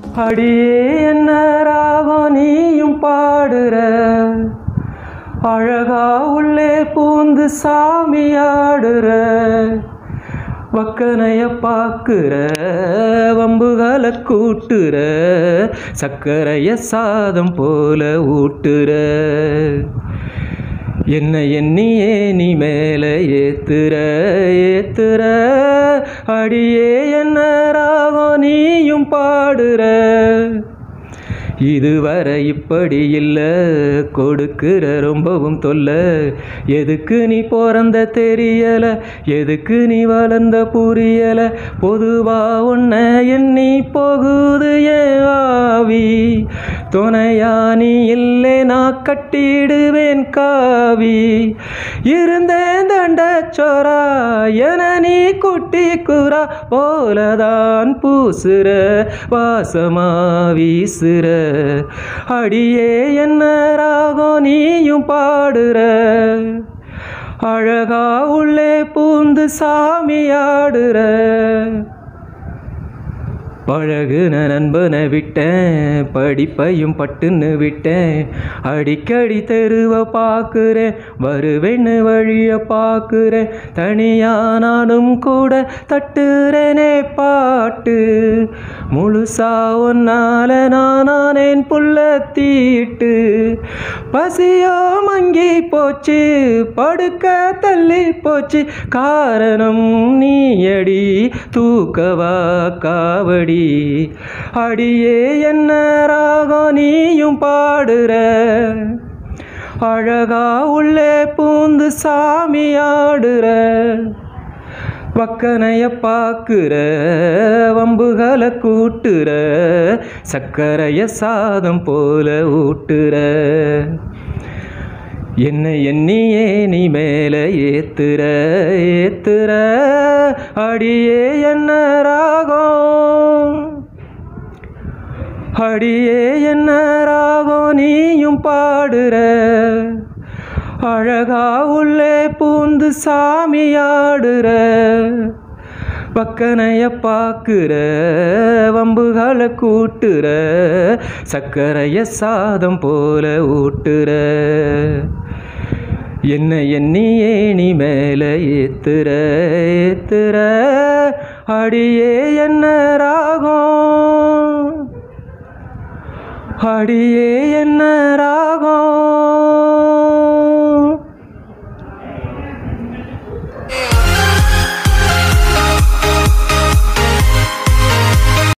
அடியே என்ன ராகம் நீயும் பாடுற அழகா உள்ளே பூந்து சாமி ஆடுற வக்கனைய பாக்குற வம்புகளை கூட்டுற சக்கரைய சாதம் போல ஊட்டுற என்ன எண்ணியே நீ மேல ஏத்துற ஏத்துற அடியே என்ன ராகம் நீயும் பாடுற இதுவரை இப்படி இல்லை கொடுக்கிற ரொம்பவும் தொல்ல எதுக்கு நீ பிறந்த தெரியல எதுக்கு நீ வளர்ந்த புரியல பொதுவா உன்னை எண்ணி போகுது ஏன் ஆவி துணையா நீ இல்லை நான் கட்டிடுவேன் காவி இருந்தேன் தண்ட சோரா என நீ குட்டி குரா போலதான் பூசுற வாசமா வீசுற அடியே என்ன ராகம் நீயும் பாடுற அழகா உள்ளே பூந்து சாமி ஆடுற பழகுன நண்பனை விட்டேன் படிப்பையும் பட்டுன்னு விட்டேன் அடிக்கடி தெருவை பார்க்குறேன் வருவேன்னு வழிய பார்க்குறேன் தனியா நானும் கூட தட்டுறேனே பாட்டு முழுசா ஒன்னால நானானேன் புள்ள தீட்டு பசியோ மங்கி போச்சு படுக்க தள்ளி போச்சு காரணம் நீயடி தூக்கவா காவடி அடியே என்ன ராகம் நீயும் பாடுற அழகா உள்ளே பூந்து சாமி ஆடுற வக்கனைய பாக்குற வம்புகளை கூட்டுற சக்கரைய சாதம் போல ஊட்டுற என்ன எண்ணியே நீ மேல ஏத்துற ஏத்துற அடியே என்ன ராகம் அடியே என்ன ராகம் நீயும் பாடுற அழகா உள்ளே பூந்து சாமி ஆடுற பக்கனைய பாக்குற வம்புகளை கூட்டுற சக்கரைய சாதம் போல ஊட்டுற என்ன எண்ணியே நீ மேல ஏத்துற ஏத்துற அடியே என்ன ராகம் அடியே என்ன ராகம்